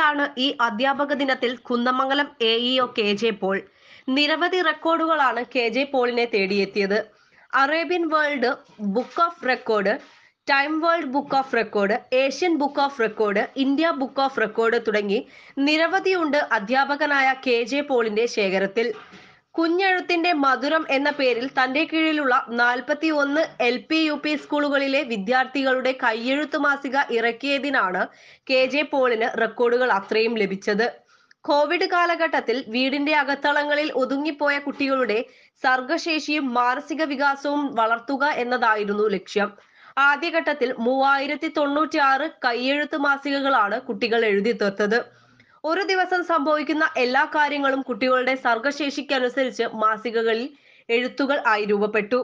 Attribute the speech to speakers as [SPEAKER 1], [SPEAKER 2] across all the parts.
[SPEAKER 1] തിരക്കിലാണ് ഈ അധ്യാപക ദിനത്തിൽ Kunnamangalam A EO K J Paul നിരവധി റെക്കോർഡുകളാണ് കെ ജെ പോളിനെ തേടിയെത്തിയത് Arabian world book of record time world book of record Asian book of record India book of record തുടങ്ങി നിരവധിയുണ്ട് അധ്യാപകനായ കെ ജെ പോളിന്റെ ശേഖരത്തിൽ കുഞ്ഞെഴുത്തിന്റെ മധുരം എന്ന പേരിൽ തന്റെ കീഴിലുള്ള നാൽപ്പത്തി ഒന്ന് എൽ പി യു പി സ്കൂളുകളിലെ വിദ്യാർത്ഥികളുടെ കയ്യെഴുത്ത് മാസിക ഇറക്കിയതിനാണ് കെ ജെ പോളിന് റെക്കോർഡുകൾ അത്രയും ലഭിച്ചത് കോവിഡ് കാലഘട്ടത്തിൽ വീടിന്റെ അകത്തളങ്ങളിൽ ഒതുങ്ങിപ്പോയ കുട്ടികളുടെ സർഗശേഷിയും മാനസിക വികാസവും വളർത്തുക എന്നതായിരുന്നു ലക്ഷ്യം ആദ്യഘട്ടത്തിൽ മൂവായിരത്തി തൊണ്ണൂറ്റി ആറ് കയ്യെഴുത്ത് മാസികകളാണ് കുട്ടികൾ എഴുതി തീർത്തത് ഒരു ദിവസം സംഭവിക്കുന്ന എല്ലാ കാര്യങ്ങളും കുട്ടികളുടെ സർഗശേഷിക്കനുസരിച്ച് മാസികകളിൽ എഴുത്തുകൾ ആയി രൂപപ്പെട്ടു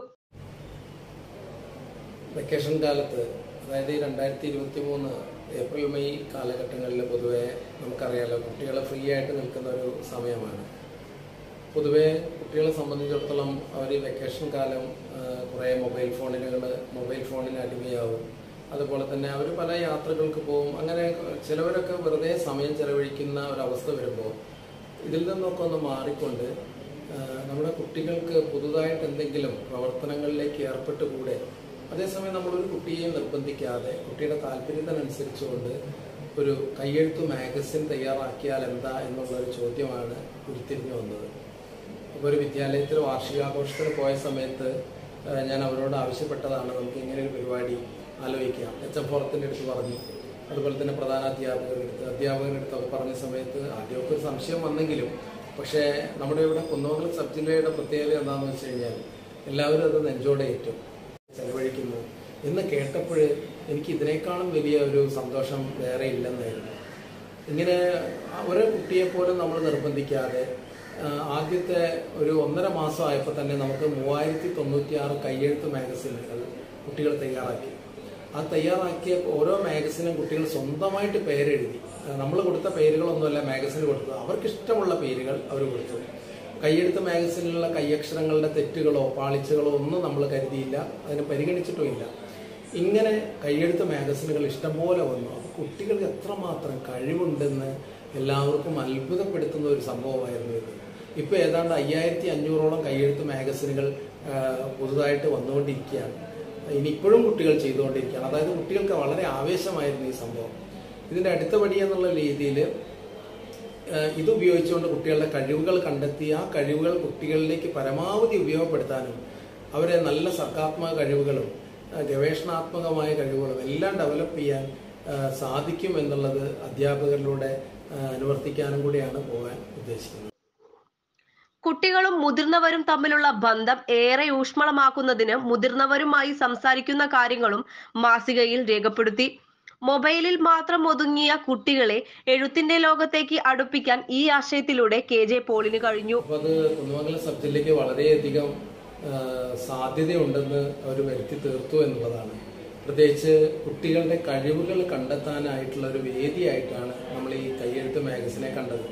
[SPEAKER 2] വെക്കേഷൻ കാലത്ത് അതായത് ഈ രണ്ടായിരത്തി ഇരുപത്തി മൂന്ന് ഏപ്രിൽ മെയ് കാലഘട്ടങ്ങളിൽ പൊതുവെ നമുക്കറിയാലോ കുട്ടികൾ ഫ്രീ ആയിട്ട് നിൽക്കുന്ന ഒരു സമയമാണ് പൊതുവെ കുട്ടികളെ സംബന്ധിച്ചിടത്തോളം അവർ ഈ വെക്കേഷൻ കാലം ആ, കുറേ മൊബൈൽ ഫോണുകൾ മൊബൈൽ ഫോണിന് അടിമയാവും അതുപോലെ തന്നെ അവർ പല യാത്രകൾക്ക് പോകും അങ്ങനെ ചിലവരൊക്കെ വെറുതെ സമയം ചെലവഴിക്കുന്ന ഒരവസ്ഥ വരുമ്പോൾ ഇതിൽ നിന്നൊക്കെ ഒന്ന് മാറിക്കൊണ്ട് ആ, നമ്മുടെ കുട്ടികൾക്ക് പുതുതായിട്ട് എന്തെങ്കിലും പ്രവർത്തനങ്ങളിലേക്ക് ഏർപ്പെട്ടുകൂടെ അതേസമയം നമ്മളൊരു കുട്ടിയെ നിർബന്ധിക്കാതെ കുട്ടിയുടെ താല്പര്യത്തിനനുസരിച്ചുകൊണ്ട് ഒരു കയ്യെഴുത്ത് മാഗസിൻ തയ്യാറാക്കിയാൽ എന്താ എന്നുള്ളൊരു ചോദ്യമാണ് ഉരുത്തിരിഞ്ഞു വന്നത് അപ്പോൾ ഒരു വിദ്യാലയത്തിൽ വാർഷികാഘോഷത്തിന് പോയ സമയത്ത് ആ, ഞാൻ അവരോട് ആവശ്യപ്പെട്ടതാണ് നമുക്ക് ഇങ്ങനെ ഒരു പരിപാടി ആലോചിക്കാം എച്ച് എം ഫോറത്തിൻ്റെ അടുത്ത് പറഞ്ഞു അതുപോലെ തന്നെ പ്രധാന അധ്യാപകരുടെ അടുത്ത് അധ്യാപകരുടെ അടുത്തൊക്കെ പറഞ്ഞ സമയത്ത് ആദ്യമൊക്കെ ഒരു സംശയം വന്നെങ്കിലും പക്ഷേ നമ്മുടെ ഇവിടെ കുന്നമംഗലം സബ് ജില്ലയുടെ പ്രത്യേകത എന്താണെന്ന് വെച്ച് കഴിഞ്ഞാൽ എല്ലാവരും അത് നെഞ്ചോടെ ഏറ്റും ചെലവഴിക്കുന്നു എന്ന് കേട്ടപ്പോൾ എനിക്ക് ഇതിനേക്കാളും വലിയ ഒരു സന്തോഷം വേറെ ഇല്ലെന്നായിരുന്നു ഇങ്ങനെ ഒരു കുട്ടിയെ പോലും നമ്മൾ നിർബന്ധിക്കാതെ ആ, ആദ്യത്തെ ഒരു ഒന്നര മാസം ആയപ്പോൾ തന്നെ നമുക്ക് മൂവായിരത്തി തൊണ്ണൂറ്റി ആറ് കയ്യെഴുത്ത് മാഗസിനുകൾ കുട്ടികൾ തയ്യാറാക്കി ആ തയ്യാറാക്കിയ ഓരോ മാഗസിനും കുട്ടികൾ സ്വന്തമായിട്ട് പേരെഴുതി നമ്മൾ കൊടുത്ത പേരുകളൊന്നുമല്ല മാഗസിന് കൊടുത്തത് അവർക്ക് ഇഷ്ടമുള്ള പേരുകൾ അവർ കൊടുത്തു കയ്യെഴുത്ത് മാഗസിനിലുള്ള കയ്യക്ഷരങ്ങളുടെ തെറ്റുകളോ പാളിച്ചകളോ ഒന്നും നമ്മൾ കരുതിയില്ല അതിനെ പരിഗണിച്ചിട്ടുമില്ല ഇങ്ങനെ കയ്യെഴുത്ത് മാഗസിനുകൾ ഇഷ്ടംപോലെ വന്നു അപ്പോൾ കുട്ടികൾക്ക് എത്രമാത്രം കഴിവുണ്ടെന്ന് എല്ലാവർക്കും അത്ഭുതപ്പെടുത്തുന്ന ഒരു സംഭവമായിരുന്നു ഇത് ഇപ്പോൾ ഏതാണ്ട് അയ്യായിരത്തി അഞ്ഞൂറോളം കയ്യെഴുത്ത് മാഗസിനുകൾ ആ, പുതുതായിട്ട് വന്നുകൊണ്ടിരിക്കുകയാണ് ഇനി ഇപ്പോഴും കുട്ടികൾ ചെയ്തുകൊണ്ടിരിക്കുകയാണ് അതായത് കുട്ടികൾക്ക് വളരെ ആവേശമായിരുന്നു ഈ സംഭവം ഇതിന്റെ അടുത്ത പടി എന്നുള്ള രീതിയിൽ ഇത് ഉപയോഗിച്ചുകൊണ്ട് കുട്ടികളുടെ കഴിവുകൾ കണ്ടെത്തി ആ കഴിവുകൾ കുട്ടികളിലേക്ക് പരമാവധി ഉപയോഗപ്പെടുത്താനും അവരെ നല്ല സർഗാത്മക കഴിവുകളും ആ, ഗവേഷണാത്മകമായ കഴിവുകളും എല്ലാം ഡെവലപ്പ് ചെയ്യാൻ ആ, സാധിക്കും എന്നുള്ളത് അധ്യാപകരിലൂടെ ആ, അനുവർത്തിക്കാനും കൂടിയാണ് പോകാൻ ഉദ്ദേശിക്കുന്നത്
[SPEAKER 1] കുട്ടികളും മുതിർന്നവരും തമ്മിലുള്ള ബന്ധം ഏറെ ഊഷ്മളമാക്കുന്നതിന് മുതിർന്നവരുമായി സംസാരിക്കുന്ന കാര്യങ്ങളും മാസികയിൽ രേഖപ്പെടുത്തി മൊബൈലിൽ മാത്രം ഒതുങ്ങിയ കുട്ടികളെ എഴുത്തിന്റെ ലോകത്തേക്ക് അടുപ്പിക്കാൻ ഈ ആശയത്തിലൂടെ കെ ജെ പോളിന് കഴിഞ്ഞു
[SPEAKER 2] അപ്പോൾ അത് കുന്നമംഗലം സബ് ജില്ലയ്ക്ക് വളരെയധികം ആ, സാധ്യതയുണ്ടെന്ന് അവർ വരുത്തി തീർത്തു എന്നുള്ളതാണ് പ്രത്യേകിച്ച് കുട്ടികളുടെ കഴിവുകൾ കണ്ടെത്താനായിട്ടുള്ള ഒരു വേദിയായിട്ടാണ് നമ്മൾ ഈ കയ്യെഴുത്ത് മാഗസിനെ കണ്ടത്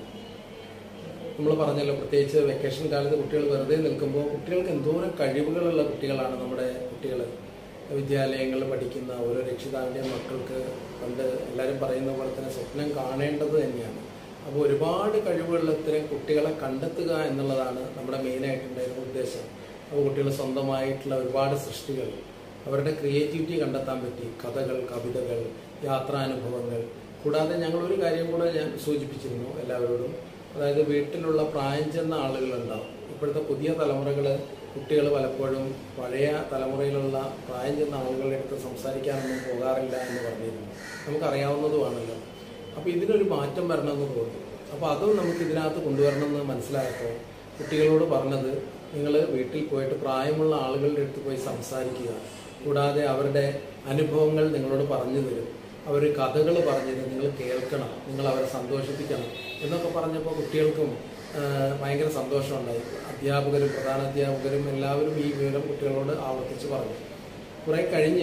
[SPEAKER 2] നമ്മൾ പറഞ്ഞല്ലോ പ്രത്യേകിച്ച് വെക്കേഷൻ കാലത്ത് കുട്ടികൾ വെറുതെ നിൽക്കുമ്പോൾ കുട്ടികൾക്ക് എന്തോരം കഴിവുകളുള്ള കുട്ടികളാണ് നമ്മുടെ കുട്ടികൾ വിദ്യാലയങ്ങളിൽ പഠിക്കുന്ന ഓരോ രക്ഷിതാവിൻ്റെയും മക്കൾക്ക് പണ്ട് എല്ലാവരും പറയുന്ന പോലെ തന്നെ സ്വപ്നം കാണേണ്ടത് തന്നെയാണ് അപ്പോൾ ഒരുപാട് കഴിവുള്ള ഇത്തരം കുട്ടികളെ കണ്ടെത്തുക എന്നുള്ളതാണ് നമ്മുടെ മെയിനായിട്ടുണ്ടായിരുന്ന ഉദ്ദേശം അപ്പോൾ കുട്ടികൾ സ്വന്തമായിട്ടുള്ള ഒരുപാട് സൃഷ്ടികൾ അവരുടെ ക്രിയേറ്റിവിറ്റി കണ്ടെത്താൻ പറ്റി കഥകൾ കവിതകൾ യാത്രാനുഭവങ്ങൾ കൂടാതെ ഞങ്ങൾ ഒരു കാര്യം കൂടെ ഞാൻ സൂചിപ്പിച്ചിരുന്നു എല്ലാവരോടും അതായത് വീട്ടിലുള്ള പ്രായം ചെന്ന ആളുകളുണ്ടാവും ഇപ്പോഴത്തെ പുതിയ തലമുറകൾ കുട്ടികൾ പലപ്പോഴും പഴയ തലമുറയിലുള്ള പ്രായം ചെന്ന ആളുകളുടെ അടുത്ത് സംസാരിക്കാനൊന്നും പോകാറില്ല എന്ന് പറഞ്ഞിരുന്നു നമുക്കറിയാവുന്നതുമാണല്ലോ അപ്പോൾ ഇതിനൊരു മാറ്റം വരണമെന്ന് തോന്നി അപ്പോൾ അതും നമുക്ക് ഇതിനകത്ത് കൊണ്ടുവരണമെന്ന് മനസ്സിലായപ്പോൾ കുട്ടികളോട് പറഞ്ഞത് നിങ്ങൾ വീട്ടിൽ പോയിട്ട് പ്രായമുള്ള ആളുകളുടെ അടുത്ത് പോയി സംസാരിക്കുക കൂടാതെ അവരുടെ അനുഭവങ്ങൾ നിങ്ങളോട് പറഞ്ഞു തരും അവർ കഥകൾ പറഞ്ഞു തരും നിങ്ങൾ കേൾക്കണം നിങ്ങൾ അവരെ സന്തോഷിപ്പിക്കണം എന്നൊക്കെ പറഞ്ഞപ്പോൾ കുട്ടികൾക്കും ആ, ഭയങ്കര സന്തോഷമുണ്ടായി അധ്യാപകരും പ്രധാന അധ്യാപകരും എല്ലാവരും ഈ വിവരം കുട്ടികളോട് ആവർത്തിച്ച് പറഞ്ഞു കുറെ കഴിഞ്ഞ്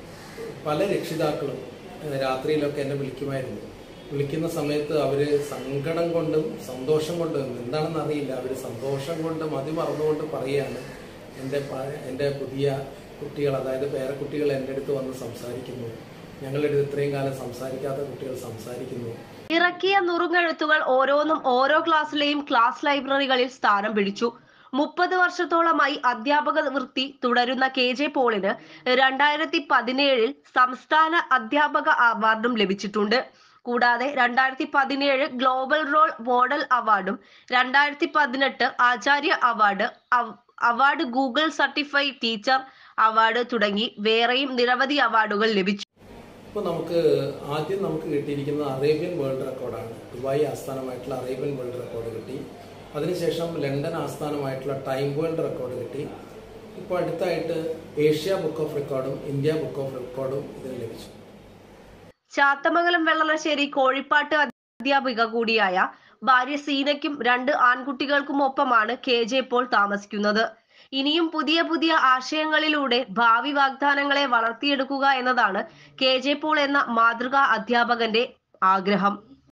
[SPEAKER 2] പല രക്ഷിതാക്കളും ഏഹ്, രാത്രിയിലൊക്കെ എന്നെ വിളിക്കുമായിരുന്നു വിളിക്കുന്ന സമയത്ത് അവര് സങ്കടം കൊണ്ടും സന്തോഷം കൊണ്ടും എന്താണെന്ന് അറിയില്ല അവര് സന്തോഷം കൊണ്ട് മതി മറന്നുകൊണ്ട് പറയാണ് എൻ്റെ പഴ- എൻ്റെ പുതിയ കുട്ടികൾ അതായത് പേരക്കുട്ടികൾ എൻ്റെ അടുത്ത് വന്ന് സംസാരിക്കുന്നു ഞങ്ങളുടെ അടുത്ത് ഇത്രയും കാലം സംസാരിക്കാത്ത കുട്ടികൾ സംസാരിക്കുന്നു
[SPEAKER 1] ഇറക്കിയ നുറുങ്ങെഴുത്തുകൾ ഓരോന്നും ഓരോ ക്ലാസ്സിലെയും ക്ലാസ് ലൈബ്രറികളിൽ സ്ഥാനം പിടിച്ചു മുപ്പത് വർഷത്തോളമായി അധ്യാപക വൃത്തി തുടരുന്ന കെ ജെ പോളിന് രണ്ടായിരത്തി പതിനേഴിൽ സംസ്ഥാന അധ്യാപക അവാർഡും ലഭിച്ചിട്ടുണ്ട് കൂടാതെ രണ്ടായിരത്തി പതിനേഴ് ഗ്ലോബൽ റോൾ മോഡൽ അവാർഡും രണ്ടായിരത്തി പതിനെട്ട് ആചാര്യ അവാർഡ് അവ- award Google certified teacher award തുടങ്ങി വേറെയും നിരവധി അവാർഡുകൾ ലഭിച്ചു
[SPEAKER 2] ഇപ്പോൾ നമുക്ക് ആദ്യം നമുക്ക് കിട്ടിയിരിക്കുന്നത് അറേബ്യൻ വേൾഡ് റെക്കോർഡാണ് ദുബായ് ആസ്ഥാനമായിട്ടുള്ള അറേബ്യൻ വേൾഡ് റെക്കോർഡ് കിട്ടി അതിനുശേഷം ലണ്ടൻ ആസ്ഥാനമായിട്ടുള്ള ടൈം വേൾഡ് റെക്കോർഡ് കിട്ടി ഇപ്പോൾ അടുത്തായിട്ട് ഏഷ്യ ബുക്ക് ഓഫ് റെക്കോർഡും ഇന്ത്യ ബുക്ക് ഓഫ് റെക്കോർഡും ഇതിന് ലഭിച്ചു
[SPEAKER 1] ചാത്തമംഗലം വെള്ളറശ്ശേരി കോഴിപ്പാട്ട് അധ്യാപിക കൂടിയായ ഭാര്യ സീനയ്ക്കും രണ്ട് ആൺകുട്ടികൾക്കും ഒപ്പമാണ് കെ ജെ പോൾ താമസിക്കുന്നത് ഇനിയും പുതിയ പുതിയ ആശയങ്ങളിലൂടെ ഭാവി വാഗ്ദാനങ്ങളെ വളർത്തിയെടുക്കുക എന്നതാണ് കെ ജെ പോൾ എന്ന മാതൃകാ അധ്യാപകന്റെ ആഗ്രഹം